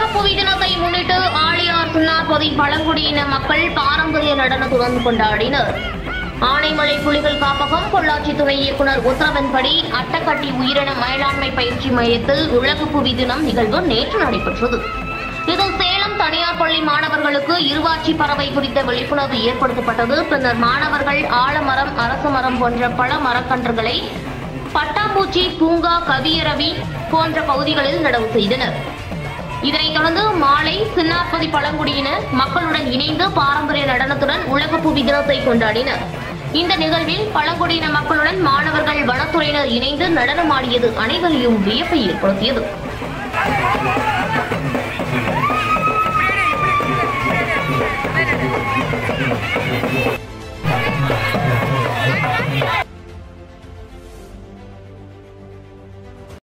புவி தினத்தை முன்னிட்டு ஆழியார் சின்னார்பதி பழங்குடியின மக்கள் பாரம்பரிய நடனத்துடன் கொண்டாடினர் ஆனைமலை புலிகள் காப்பகம் பொள்ளாச்சி துணை இயக்குனர் உத்தரவின்படி அட்டக்கட்டி உயிரின மேலாண்மை பயிற்சி மையத்தில் உலக புவி தினம் நிகழ்வு நேற்று நடைபெற்றது இதில் சேலம் தனியார் பள்ளி மாணவர்களுக்கு இருவாச்சி பறவை குறித்த விழிப்புணர்வு ஏற்படுத்தப்பட்டது பின்னர் மாணவர்கள் ஆலமரம் அரச மரம் போன்ற பல மரக்கன்றுகளை பட்டாம்பூச்சி பூங்கா கவியரவி போன்ற பகுதிகளில் நடவு செய்தனர் இதனைத் தொடர்ந்து மாலை சின்னார்பதி பழங்குடியினர் மக்களுடன் இணைந்து பாரம்பரிய நடனத்துடன் உலக புவி தினத்தை கொண்டாடினர் இந்த நிகழ்வில் பழங்குடியின மக்களுடன் மாணவர்கள் வனத்துறையினர் இணைந்து நடனமாடியது அனைவரையும் வியப்பை ஏற்படுத்தியது இப்படி இப்படி இப்படி